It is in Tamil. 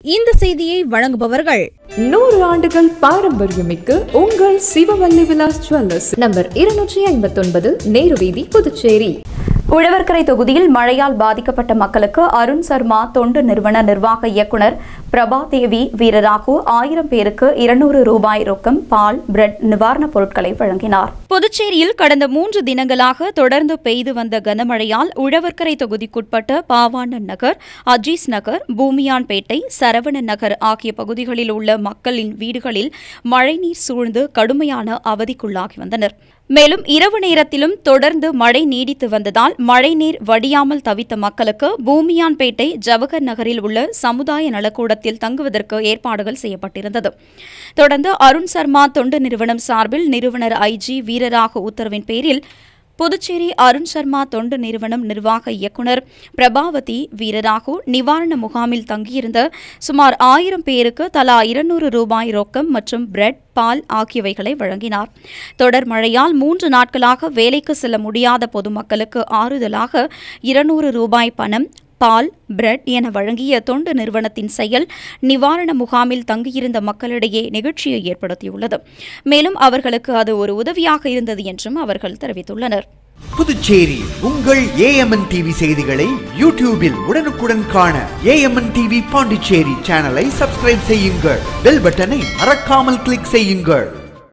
இந்த செய்தியை வழங்குபவர்கள் நூறு ஆண்டுகள் பாரம்பரியமிக்க உங்கள் சிவவல்லி விலாஸ் ஜுவல்லர்ஸ் நம்பர் இருநூற்றி ஐம்பத்தொன்பது நேரு வீதி புதுச்சேரி உழவர்கரை தொகுதியில் மழையால் பாதிக்கப்பட்ட மக்களுக்கு அருண் சர்மா தொண்டு நிறுவன நிர்வாக இயக்குனர் பிரபா தேவி வீரராகு ஆயிரம் பேருக்கு இருநூறு ரூபாய் ரொக்கம் பால் பிரெட் நிவாரணப் பொருட்களை வழங்கினார் புதுச்சேரியில் கடந்த மூன்று தினங்களாக தொடர்ந்து பெய்து வந்த கனமழையால் உழவர்கரை தொகுதிக்குட்பட்ட பாவாணன் நகர் அஜீஸ் நகர் பூமியான்பேட்டை சரவணன் நகர் ஆகிய பகுதிகளில் உள்ள மக்களின் வீடுகளில் மழைநீர் சூழ்ந்து கடுமையான அவதிக்குள்ளாகி வந்தனர் மேலும் இரவு நேரத்திலும் தொடர்ந்து மழை நீடித்து வந்ததால் மழைநீர் வடியாமல் தவித்த மக்களுக்கு பூமியான்பேட்டை ஜவஹர் நகரில் உள்ள சமுதாய நலக்கூடத்தில் தங்குவதற்கு ஏற்பாடுகள் செய்யப்பட்டிருந்தது தொடர்ந்து அருண் சர்மா தொண்டு நிறுவனம் சார்பில் நிறுவனர் ஐஜி வீரராக உத்தரவின் பேரில் புதுச்சேரி அருண் சர்மா தொண்டு நிறுவனம் நிர்வாக இயக்குனர் பிரபாவதி வீரராகு நிவாரண முகாமில் தங்கியிருந்த சுமார் ஆயிரம் பேருக்கு தலா இருநூறு ரூபாய் ரொக்கம் மற்றும் பிரெட் பால் ஆகியவைகளை வழங்கினார் தொடர் மழையால் மூன்று நாட்களாக வேலைக்கு செல்ல முடியாத பொதுமக்களுக்கு ஆறுதலாக இருநூறு ரூபாய் பணம் பால் பிரெட் என வழங்கிய தொண்டு நிறுவனத்தின் செயல் நிவாரண முகாமில் தங்கியிருந்த மக்களிடையே நெகிழ்ச்சியை ஏற்படுத்தியுள்ளது மேலும் அவர்களுக்கு அது ஒரு உதவியாக இருந்தது என்றும் அவர்கள் தெரிவித்துள்ளனர் புதுச்சேரி உங்கள் ஏஎம்என் டிவி செய்திகளை யூடியூபில் உடனுக்குடன் காண ஏஎம்என் டிவி பாண்டிச்சேரி சேனலை சப்ஸ்கிரைப் செய்யுங்கள் பெல் பட்டனை மறக்காமல் கிளிக் செய்யுங்கள்